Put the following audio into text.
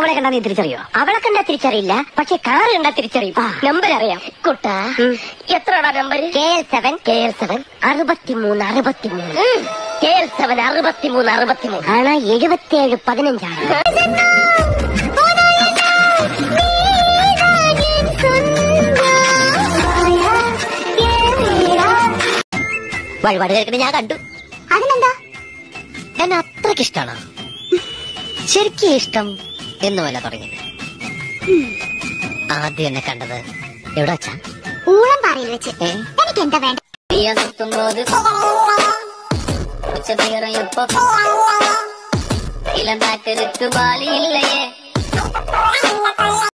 അവളെ കണ്ടാ നീ തിരിച്ചറിയോ അവളെ കണ്ടാ തിരിച്ചറിയില്ല പക്ഷെ കാറ് കണ്ടാ തിരിച്ചറിയും ആ. നമ്പർ അറിയാം കുട്ടാ ഉം. എത്രടാ number K L seven K L seven അറുപത്തിമൂന്ന് അറുപത്തിമൂന്ന് കെ എൽ സെവൻ അറുപത്തിമൂന്ന് അറുപത്തിമൂന്ന് ആണ് എഴുപത്തിയേഴ് പതിനഞ്ചാണ് വഴിപാട് കേൾക്കണ ഞാൻ കണ്ടു അതിനെന്താ എന്നെ അത്രയ്ക്ക് ഇഷ്ടമാണോ ശരിക്കും ഇഷ്ടം എന്ന് പോലെ തുടങ്ങിയത് ആദ്യം എന്നെ കണ്ടത് എവിടെ വെച്ചാ ഊളം പാറയിൽ വെച്ച് ഏ എനിക്ക് എന്താ വേണ്ട നിർത്തുമ്പോൾ ഉച്ചതീറയപ്പോ ഇലണ്ടാക്കരുക്ക് ബാലിയില്ലയേ